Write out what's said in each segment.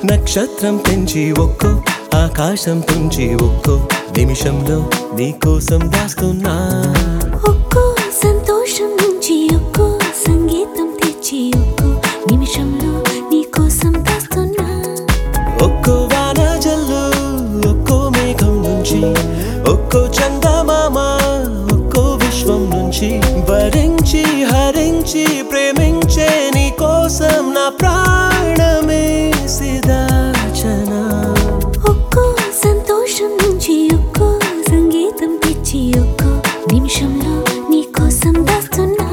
నక్షత్రం పెంచి ఒక్కో ఆకాశం తుంచి ఒక్కో నిమిషంలో నీకోసం దాస్తున్నా ఒక్కో సంతోషం నుంచి ఒక్కో సంగీతం తెచ్చి ఒక్కో నిమిషంలో నీకోసం తెస్తున్నా ఒక్కో వాన జల్లు ఒక్కో మేఘం నుంచి ఒక్కో చందమామ ఒక్కో విశ్వం నుంచి భరించి హరించి ప్రేమించే నీ కోసం నా ప్రాణమే సిదాచనా ఒక్కో సంతోషం నుంచి ఒక్కో సంగీతం తెచ్చి ఒక్కో నిమిషంలో నీకోసం దాస్తున్నా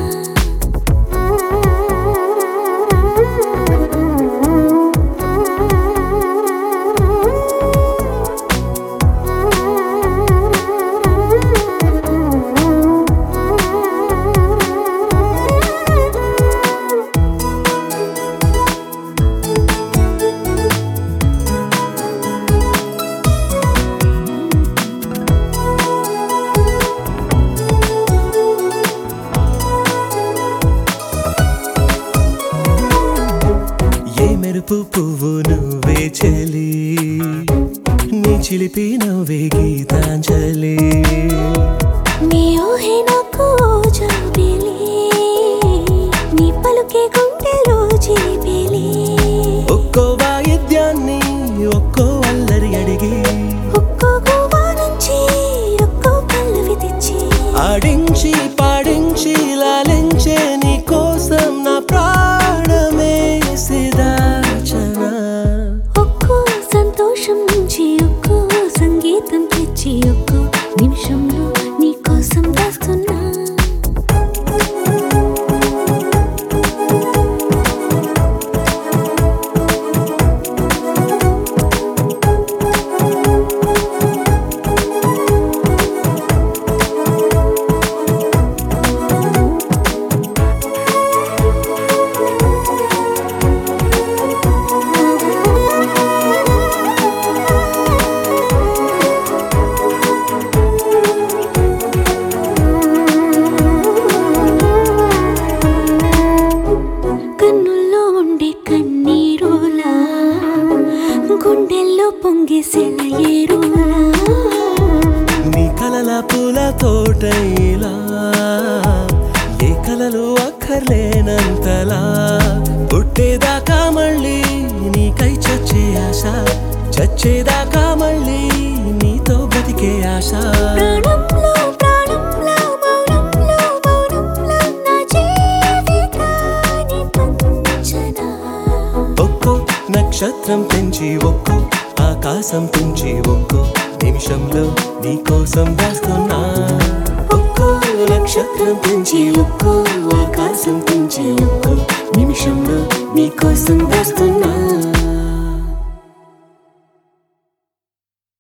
ఏ మెరుపు పువ్వు నువ్వే చెలి నీ చిలిపి నవ్వే గీతాంజలి నీ ఊహే నాకు జాబిలి నీ పలుకే గుండెలో జీబిలి ఒక్కో వాయిద్యాన్ని ఒక్కో అల్లరి అడిగి ఒక్కో గువ్వా నుంచి ఒక్కో పల్లవి తెచ్చి ఆడించి పాడించి లాలించే నీ కోసం నా ప్రాణమే సిదాచనా ఒక్కో సంతోషం నుంచి ఒక్కో సంగీతం తెచ్చి ఒక్కో నిమిషంలో నీకోసం దాస్తున్నా కన్నుల్లో ఉండే కన్నీరులా గుండెల్లో పొంగే సెలయేరులా నీ కలల పూల తోటైలా ఏ కలలు అక్కర్లేనంతలా పుట్టేదాకా మళ్ళీ నీకై చచ్చే ఆశ చచ్చేదాకా మళ్ళీ నీతో బతికే ఆశ ప్రాణంలో ప్రాణంలో మౌనంలో మౌనంలో నా జీవితాన్ని పంచనా ఒక్కో నక్షత్రం పెంచి ఒక్కో ఆకాశం తుంచి ఒక్కో నిమిషంలో నీకోసం దాస్తున్నా ఒక్కో నక్షత్రం పెంచి ఒక్కో ఆకాశం తుంచి ఒక్కో నిమిషంలో నీకోసం దాస్తున్నా